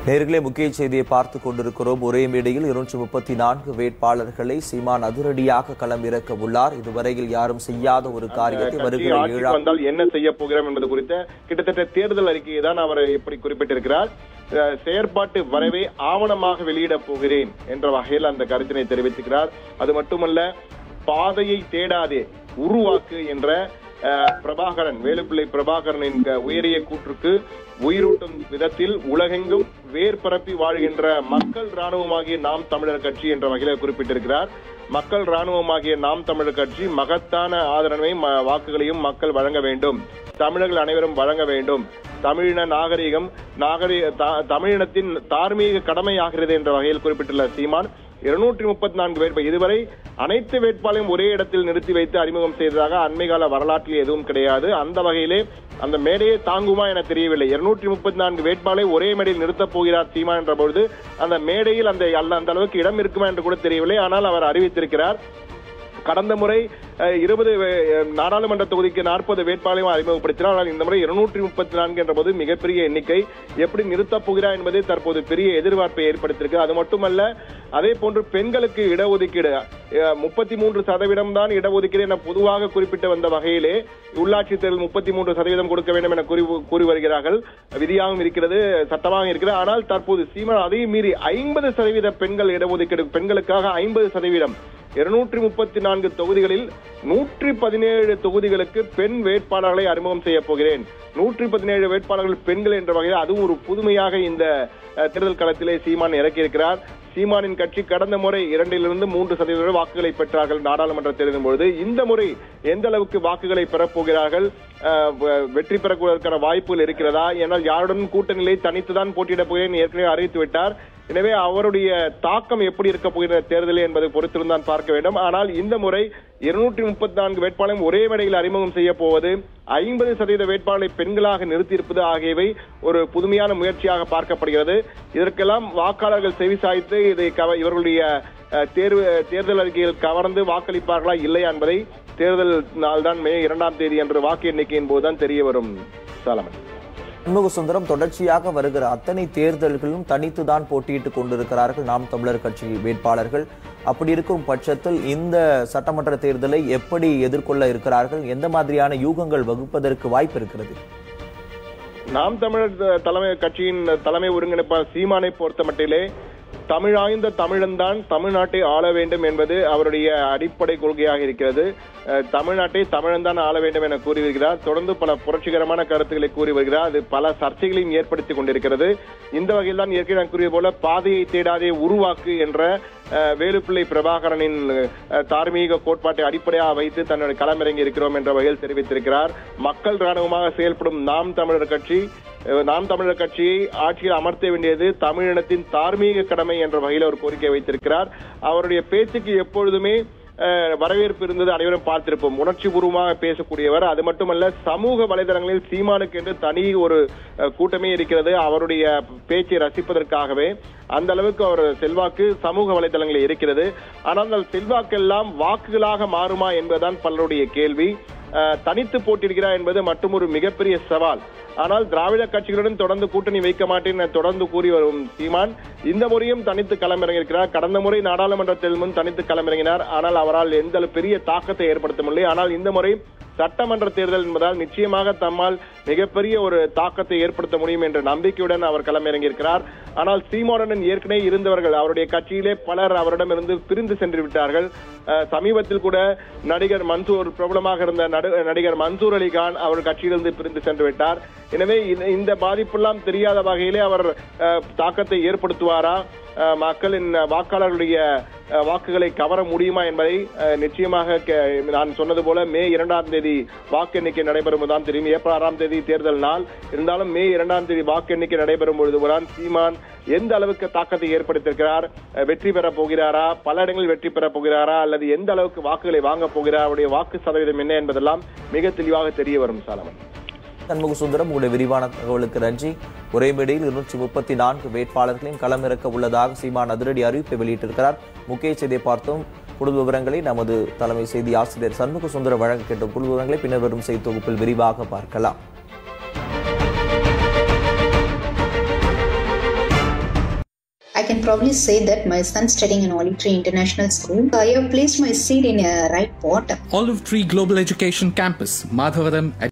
நேர்களே முக்கிய செய்தியை பார்த்துக் கொண்டிருக்கிறோம் ஒரே மேடையில் இருநூற்றி முப்பத்தி நான்கு வேட்பாளர்களை சீமான் அதிரடியாக களம் இறக்க உள்ளார் இதுவரையில் யாரும் செய்யாத ஒரு காரியத்தை கட்சி வருகிற ஆட்சிக்கு ஏழாம் வந்தால் என்ன செய்ய போகிறோம் என்பது குறித்த கிட்டத்தட்ட தேர்தல் அறிக்கையை தான் அவர் இப்படி குறிப்பிட்டிருக்கிறார் அஹ், செயற்பாட்டு வரைவை ஆவணமாக வெளியிடப் போகிறேன் என்ற வகையில் அந்த கருத்தினை தெரிவித்திருக்கிறார் அது மட்டுமல்ல பாதையை தேடாதே உருவாக்கு என்ற அஹ், பிரபாகரன் வேலுப்பிள்ளை பிரபாகரனின் க- உயரிய கூற்றுக்கு உயிரூட்டும் விதத்தில் உலகெங்கும் வேர் பரப்பி வாழ்கின்ற மக்கள் ராணுவமாகிய நாம் தமிழர் கட்சி என்ற வகையில் குறிப்பிட்டிருக்கிறார் மக்கள் ராணுவமாகிய நாம் தமிழர் கட்சி மகத்தான ஆதரவை ம- வாக்குகளையும் மக்கள் வழங்க வேண்டும் தமிழர்கள் அனைவரும் வழங்க வேண்டும் தமிழின நாகரிகம் நாகரிக தா- தமிழினத்தின் தார்மீக கடமையாகிறது என்ற வகையில் குறிப்பிட்டுள்ள சீமான் இருநூற்றி முப்பத்தி நான்கு வேட்பு இதுவரை அனைத்து வேட்பாளையும் ஒரே இடத்தில் நிறுத்தி வைத்து அறிமுகம் செய்ததாக அண்மைகால வரலாற்றில் எதுவும் கிடையாது அந்த வகையிலே அந்த மேடையை தாங்குமா என தெரியவில்லை இருநூற்றி முப்பத்தி நான்கு வேட்பாளரை ஒரே மேடையில் நிறுத்தப் போகிறார் சீமான் என்ற பொழுது அந்த மேடையில் அந்த அல்ல- அந்த அளவுக்கு இடம் இருக்குமா என்று கூட தெரியவில்லை ஆனால் அவர் அறிவித்திருக்கிறார் கடந்த முறை இருபது நாடாளுமன்ற தொகுதிக்கு நாற்பது வேட்பாளரையும் அறிமுகப்படுத்தினார் ஆனால் இந்த முறை இருநூற்றி முப்பத்தி நான்கு என்ற போது மிகப்பெரிய எண்ணிக்கை எப்படி நிறுத்தப் போகிறார் என்பதே தற்போது பெரிய எதிர்பார்ப்பை ஏற்படுத்தியிருக்கு அது மட்டுமல்ல அதே போன்று பெண்களுக்கு இடஒதுக்கீடு முப்பத்தி மூன்று சதவீதம் தான் இடஒதுக்கீடு என பொதுவாக குறிப்பிட்டு வந்த வகையிலே உள்ளாட்சி தேர்தல் முப்பத்தி மூன்று சதவீதம் கொடுக்க வேண்டும் என கூறி கூறி வருகிறார்கள் விதியாகவும் இருக்கிறது சட்டமாகவும் இருக்கிறது ஆனால் தற்போது சீமான் அதையும் மீறி ஐம்பது சதவீத பெண்கள் இடஒதுக்கீடு பெண்களுக்காக ஐம்பது சதவீதம் இருநூற்றி முப்பத்தி நான்கு தொகுதிகளில் நூற்றி பதினேழு தொகுதிகளுக்கு பெண் வேட்பாளர்களை அறிமுகம் செய்ய போகிறேன் நூற்றி பதினேழு வேட்பாளர்கள் பெண்கள் என்ற வகையில் அதுவும் ஒரு புதுமையாக இந்த அஹ், தேர்தல் களத்திலே சீமான் இறக்கியிருக்கிறார் சீமானின் கட்சி கடந்த முறை இரண்டிலிருந்து மூன்று சதவீத வாக்குகளை பெற்றார்கள் நாடாளுமன்ற தேர்தலின் பொழுது இந்த முறை எந்த அளவுக்கு வாக்குகளை பெறப்போகிறார்கள் அஹ், வ- வெற்றி பெறக்கூடாதற்கான வாய்ப்புகள் இருக்கிறதா ஏனால் யாருடன் கூட்டணியை தனித்துதான் போட்டியிடப் போகிறேன் ஏற்கனவே அறிவித்து விட்டார் எனவே அவருடைய தாக்கம் எப்படி இருக்க போகிற தேர்தலில் என்பதை பொறுத்திருந்தான் பார்க்க வேண்டும் ஆனால் இந்த முறை இருநூற்றி முப்பத்தி நான்கு வேட்பாளரும் ஒரே மேடையில் அறிமுகம் செய்ய போவது ஐம்பது சதவீத வேட்பாளரை பெண்களாக நிறுத்தியிருப்பது ஆகியவை ஒரு புதுமையான முயற்சியாக பார்க்கப்படுகிறது இதற்கெல்லாம் வாக்காளர்கள் செவிசாய்த்து இதை கவ- இவர்களுடைய அஹ், தேர்வு தேர்தல் அறிக்கையில் கவர்ந்து வாக்களிப்பார்களா இல்லையா என்பதை தேர்தல் நாள்தான் மே இரண்டாம் தேதி அன்று வாக்கு எண்ணிக்கையின் போதுதான் தெரிய வரும் சாலமன் சண்முக சுந்தரம் தொடர்ச்சியாக வருகிற அத்தனை தேர்தல்களும் தனித்துதான் போட்டியிட்டுக் கொண்டிருக்கிறார்கள் நாம் தமிழர் கட்சி வேட்பாளர்கள் அப்படி இருக்கும் பட்சத்தில் இந்த சட்டமன்ற தேர்தலை எப்படி எதிர்கொள்ள இருக்கிறார்கள் எந்த மாதிரியான யூகங்கள் வகுப்பதற்கு வாய்ப்பு இருக்கிறது நாம் தமிழர் த- தலைமை கட்சியின் தலைமை ஒருங்கிணைப்பாளர் சீமானை பொறுத்த மட்டிலே தமிழாய்ந்த தமிழன்தான் தமிழ்நாட்டை ஆள வேண்டும் என்பது அவருடைய அடிப்படை கொள்கையாக இருக்கிறது அஹ், தமிழ்நாட்டை தமிழன்தான் ஆள வேண்டும் என கூறி வருகிறார் தொடர்ந்து பல புரட்சிகரமான கருத்துக்களை கூறி வருகிறார் அது பல சர்ச்சைகளையும் ஏற்படுத்திக் கொண்டிருக்கிறது இந்த வகையில் தான் ஏற்கனவே நான் கூறிய போல பாதையை தேடாதே உருவாக்கு என்ற அஹ், வேலுப்பிள்ளை பிரபாகரனின் அஹ், தார்மீக கோட்பாட்டை அடிப்படையாக வைத்து தன்னுடைய களமிறங்கி இருக்கிறோம் என்ற வகையில் தெரிவித்திருக்கிறார் மக்கள் ராணுவமாக செயல்படும் நாம் தமிழர் கட்சி அஹ், நாம் தமிழர் கட்சியை ஆட்சியில் அமர்த்த வேண்டியது தமிழினத்தின் தார்மீக கடமை என்ற வகையில் ஒரு கோரிக்கை வைத்திருக்கிறார் அவருடைய பேச்சுக்கு எப்பொழுதுமே அஹ், வரவேற்பு இருந்தது அனைவரும் பார்த்திருப்போம் உணர்ச்சி பூர்வமாக பேசக்கூடியவர் அது மட்டுமல்ல சமூக வலைதளங்களில் சீமானுக்கு என்று தனி ஒரு அஹ், கூட்டமே இருக்கிறது அவருடைய பேச்சை ரசிப்பதற்காகவே அந்த அளவுக்கு அவர் செல்வாக்கு சமூக வலைதளங்களில் இருக்கிறது ஆனால் அந்த செல்வாக்கெல்லாம் வாக்குகளாக மாறுமா என்பதுதான் பலருடைய கேள்வி அஹ், தனித்து போட்டியிடுகிறார் என்பது மற்றும் ஒரு மிகப்பெரிய சவால் ஆனால் திராவிட கட்சிகளுடன் தொடர்ந்து கூட்டணி வைக்க மாட்டேன் என தொடர்ந்து கூறி வரும் சீமான் இந்த முறையும் தனித்து களமிறங்கியிருக்கிறார் கடந்த முறை நாடாளுமன்ற தேர்தல் முன் தனித்து களமிறங்கினார் ஆனால் அவரால் எந்த அளவு பெரிய தாக்கத்தை ஏற்படுத்த முடியல ஆனால் இந்த முறை சட்டமன்ற தேர்தல் என்பதால் நிச்சயமாக தம்மால் மிகப்பெரிய ஒரு தாக்கத்தை ஏற்படுத்த முடியும் என்ற நம்பிக்கையுடன் அவர் களமிறங்கியிருக்கிறார் ஆனால் சீமானுடன் ஏற்கனவே இருந்தவர்கள் அவருடைய கட்சியிலே பலர் அவரிடமிருந்து பிரிந்து சென்று விட்டார்கள் அஹ், சமீபத்தில் கூட நடிகர் மன்சூர் பிரபலமாக இருந்த நடு- நடிகர் மன்சூர் அலிகான் அவர் கட்சியிலிருந்து பிரிந்து சென்று விட்டார் எனவே இந்த- இந்த பாதிப்பெல்லாம் தெரியாத வகையிலே அவர் அஹ், தாக்கத்தை ஏற்படுத்துவாரா அஹ், மக்களின் வாக்காளர்களுடைய அஹ், வாக்குகளை கவர முடியுமா என்பதை அஹ், நிச்சயமாக கே- நான் சொன்னது போல மே இரண்டாம் தேதி வாக்கு எண்ணிக்கை நடைபெறும் தான் தெரியும் ஏப்ரல் ஆறாம் தேதி தேர்தல் நாள் இருந்தாலும் மே இரண்டாம் தேதி வாக்கு எண்ணிக்கை நடைபெறும் பொழுதுதான் சீமான் எந்த அளவுக்கு தாக்கத்தை ஏற்படுத்தியிருக்கிறார் அஹ், வெற்றி பெறப் போகிறாரா பல இடங்களில் வெற்றி பெறப் போகிறாரா அல்லது எந்த அளவுக்கு வாக்குகளை வாங்கப் போகிறார் அவருடைய வாக்கு சதவீதம் என்ன என்பதெல்லாம் மிக தெளிவாக தெரிய வரும் சாலமன் சண்முக சுந்தரம் உங்களுடைய விரிவான தகவலுக்கு நன்றி ஒரே மேடையில் இருநூற்றி முப்பத்தி நான்கு வேட்பாளர்களையும் களமிறக்க உள்ளதாக சீமான் அதிரடி அறிவிப்பை வெளியிட்டிருக்கிறார் முக்கிய செய்தியை பார்த்தோம் கூடுதல் விவரங்களை நமது தலைமை செய்தி ஆசிரியர் சண்முக சுந்தரம் வழங்க கேட்ட கூடுதல் விவரங்களை பின்னர் வரும் செய்தி தொகுப்பில் விரிவாக பார்க்கலாம் can probably say that my son studying in Olive Tree International School. I have placed my seed in a right pot. Olive Tree Global Education Campus, Madhavaram